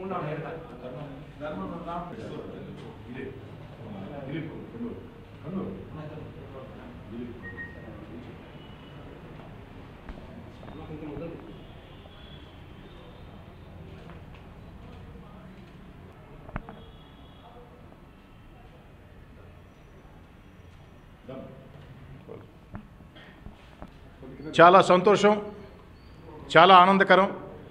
చాలా సంతోషం చాలా ఆనందకరం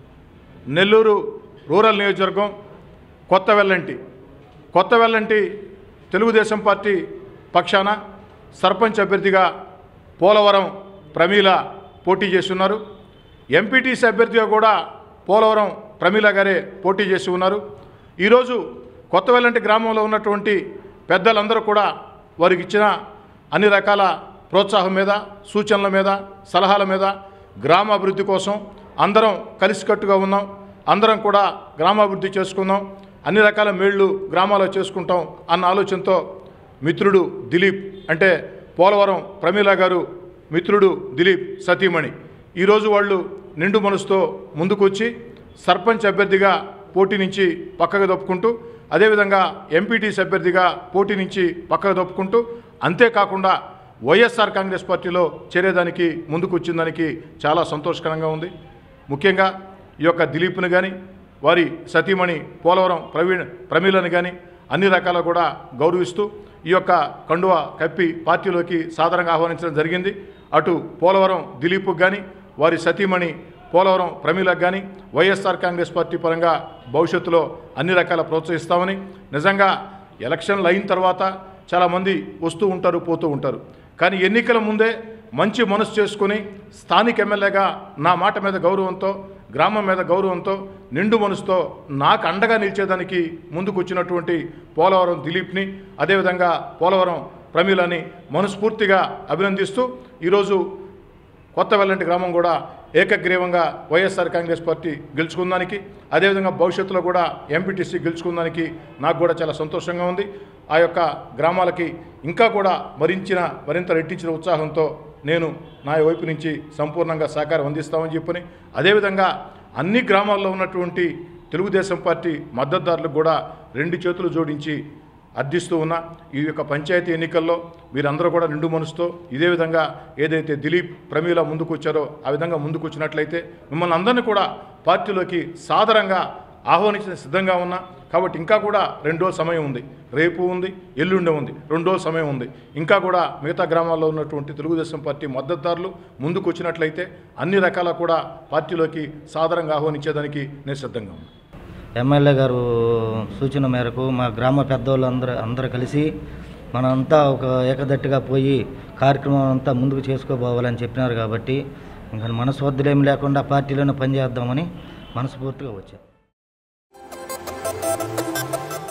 నెల్లూరు రూరల్ నియోజకవర్గం కొత్త వెల్లంటి కొత్త వెల్లంటి తెలుగుదేశం పార్టీ పక్షాన సర్పంచ్ అభ్యర్థిగా పోలవరం ప్రమీల పోటీ చేస్తున్నారు ఎంపీటీసీ అభ్యర్థిగా కూడా పోలవరం ప్రమీల గారే పోటీ చేసి ఉన్నారు ఈరోజు కొత్త వెల్లంటి గ్రామంలో ఉన్నటువంటి పెద్దలందరూ కూడా వారికి ఇచ్చిన అన్ని రకాల ప్రోత్సాహం మీద సూచనల మీద సలహాల మీద గ్రామాభివృద్ధి కోసం అందరం కలిసికట్టుగా ఉన్నాం అందరం కూడా గ్రామాభివృద్ధి చేసుకుందాం అన్ని రకాల మేళ్ళు గ్రామాల్లో చేసుకుంటాం అన్న ఆలోచనతో మిత్రుడు దిలీప్ అంటే పోలవరం ప్రమీల గారు మిత్రుడు దిలీప్ సతీమణి ఈరోజు వాళ్ళు నిండు మనసుతో ముందుకొచ్చి సర్పంచ్ అభ్యర్థిగా పోటీ నుంచి పక్కకు తప్పుకుంటూ అదేవిధంగా ఎంపీటీసీ అభ్యర్థిగా పోటీ నుంచి పక్కకు తప్పుకుంటూ అంతేకాకుండా వైఎస్ఆర్ కాంగ్రెస్ పార్టీలో చేరేదానికి ముందుకు వచ్చిన దానికి చాలా సంతోషకరంగా ఉంది ముఖ్యంగా ఈ యొక్క దిలీప్ని కానీ వారి సతీమణి పోలవరం ప్రవీణ్ ప్రమీలను కానీ అన్ని రకాల కూడా గౌరవిస్తూ ఈ యొక్క కండువ కప్పి పార్టీలోకి సాధారణంగా ఆహ్వానించడం జరిగింది అటు పోలవరం దిలీప్కు కానీ వారి సతీమణి పోలవరం ప్రమీలకు కానీ వైఎస్ఆర్ కాంగ్రెస్ పార్టీ పరంగా భవిష్యత్తులో అన్ని రకాల ప్రోత్సహిస్తామని నిజంగా ఎలక్షన్లు అయిన తర్వాత చాలామంది వస్తూ ఉంటారు పోతూ ఉంటారు కానీ ఎన్నికల ముందే మంచి మనసు చేసుకుని స్థానిక ఎమ్మెల్యేగా నా మాట మీద గౌరవంతో గ్రామం మీద గౌరవంతో నిండు మనసుతో నాకు అండగా నిలిచేదానికి ముందుకు వచ్చినటువంటి పోలవరం దిలీప్ని అదేవిధంగా పోలవరం ప్రమీలని మనస్ఫూర్తిగా అభినందిస్తూ ఈరోజు కొత్త వెల్లంటి గ్రామం కూడా ఏకగ్రీవంగా వైఎస్ఆర్ కాంగ్రెస్ పార్టీ గెలుచుకుందానికి అదేవిధంగా భవిష్యత్తులో కూడా ఎంపీటీసీ గెలుచుకుందానికి నాకు కూడా చాలా సంతోషంగా ఉంది ఆ యొక్క గ్రామాలకి ఇంకా కూడా మరించిన మరింత రెట్టించిన ఉత్సాహంతో నేను నా వైపు నుంచి సంపూర్ణంగా సహకారం అందిస్తామని చెప్పని అదేవిధంగా అన్ని గ్రామాల్లో ఉన్నటువంటి తెలుగుదేశం పార్టీ మద్దతుదారులకు కూడా రెండు చేతులు జోడించి అర్థిస్తూ ఉన్నా ఈ యొక్క పంచాయతీ ఎన్నికల్లో మీరందరూ కూడా నిండు మనసుతో ఇదే విధంగా ఏదైతే దిలీప్ ప్రమీల ముందుకు వచ్చారో ఆ విధంగా ముందుకు వచ్చినట్లయితే మిమ్మల్ని అందరినీ కూడా పార్టీలోకి సాదరంగా ఆహ్వానించిన సిద్ధంగా ఉన్నా కాబట్టి ఇంకా కూడా రెండు రోజుల సమయం ఉంది రేపు ఉంది ఎల్లుండి ఉంది రెండు రోజుల సమయం ఉంది ఇంకా కూడా మిగతా గ్రామాల్లో ఉన్నటువంటి తెలుగుదేశం పార్టీ మద్దతుదారులు ముందుకు వచ్చినట్లయితే అన్ని రకాల కూడా పార్టీలోకి సాదరంగా ఆహ్వానించేదానికి నేను సిద్ధంగా ఉన్నాను ఎమ్మెల్యే గారు సూచన మేరకు మా గ్రామ పెద్దవాళ్ళు అందరూ అందరూ కలిసి మనంతా ఒక ఏకదట్టుగా పోయి కార్యక్రమం అంతా ముందుకు చేసుకోబోవాలని చెప్పినారు కాబట్టి ఇంకా మనస్వద్దులేం లేకుండా పార్టీలోనే పనిచేద్దామని మనస్ఫూర్తిగా వచ్చాం